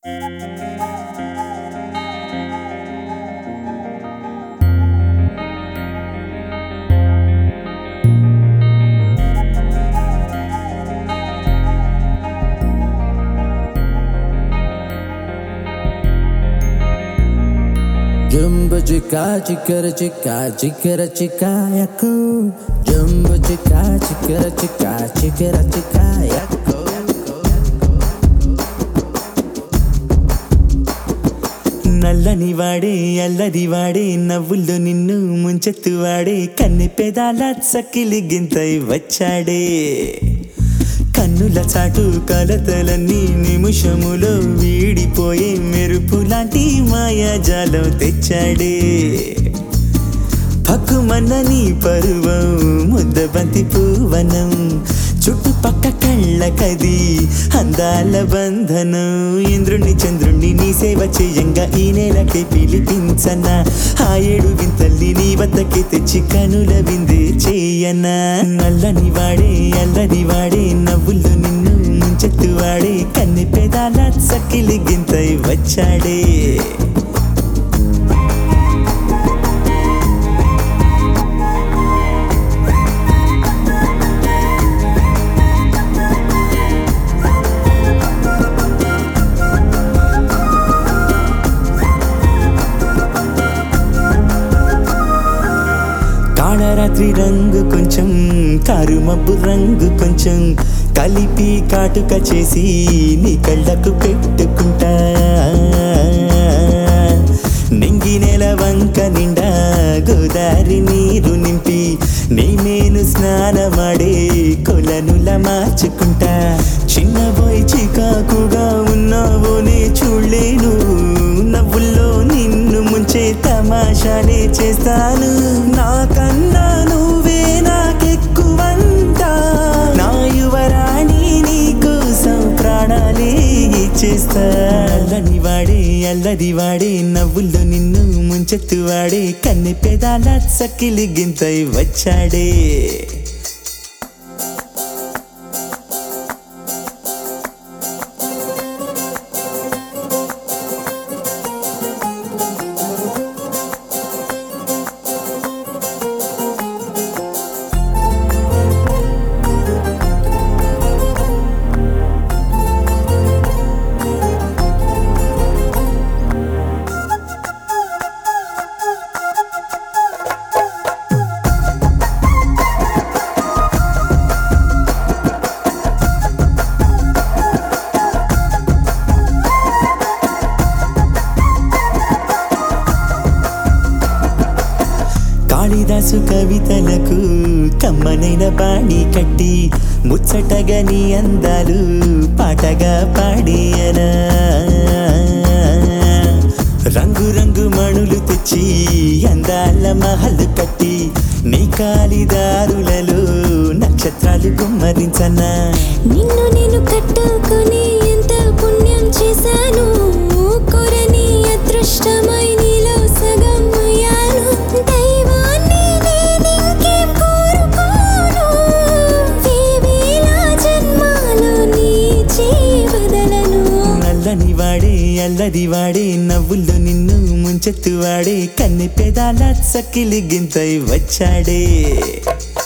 Jumbo chica, chicara chica, chicara chica, yaku. Jumbo chica, chicara chica, chicara chica, yaku. నల్లని వాడే అల్లరి వాడే నవ్వుల్లో నిన్ను ముంచెత్తు వాడే కన్నె పెదాల చక్కిలి గింతై వచ్చాడే కన్నుల చాటు కలతలన్నీ నిమిషములో వీడిపోయే మెరుపు లాంటి మాయాజాలం తెచ్చాడే పక్కుమన్న నీ పరువం ముద్దబంతి పూవనం చుట్టుపక్క కళ్ళకది అందాల బంధనం ఇంద్రుణ్ణి చంద్రుణ్ణి నీ సేవ చేయంగా ఈ నేలకి పిలిపించనా ఆ ఏడు వింతల్ని నీ వద్దకి తెచ్చి కనుల విందే చేయనా నల్లని వాడే అల్లరి వాడే నవ్వులు నిన్ను ముంచెత్తు వాడే కన్నె పెదాల చక్కిలి గింతై వచ్చాడే కాళరాత్రి రంగు కొంచెం కారు మబ్బు రంగు కొంచెం కలిపి కాటుక చేసి నీ కళ్ళకు పెట్టుకుంటా నింగి నెల వంక నిండా గోదారి నీరు నింపి నీ మేను స్నానమాడే కొలనుల మార్చుకుంటా చిన్నబోయి చికాకుగా ఉన్నావో నే చూడలేను నవ్వుల్లో నిన్ను ముంచే తమాషాలే చేస్తాను నాకన్నా నువ్వే నాకెక్కువంట నా యువరాణి నీ కోసం ప్రాణాలే ఇచ్చేస్తా అల్లని వాడే అల్లరి వాడే నవ్వుల్లో నిన్ను ముంచెత్తు వాడే కన్నె పెదాల చక్కిలి గింతై వచ్చాడే కాళిదాసు కవితలకు కమ్మనైన బాణి కట్టి ముచ్చటగా నీ అందాలు పాటగా పాడియనా రంగు రంగు మణులు తెచ్చి అందాల మహల్ కట్టి నీ కాలిదారులలో నక్షత్రాలు గుమ్మరించనా నిన్ను నేను కట్టుకుని ఎంత పుణ్యం చేశాను కొరని అదృష్టమై నీలో సగం అయ్యాను దైవాన్ని నేనింకేం కోరుకోను వేవేల జన్మాలు నీ జీవదలను నల్లని వాడే అల్లరి వాడే నవ్వుల్లో నిన్ను ముంచెత్తు వాడే కన్నె పెదాల చక్కిలి గింతై వచ్చాడే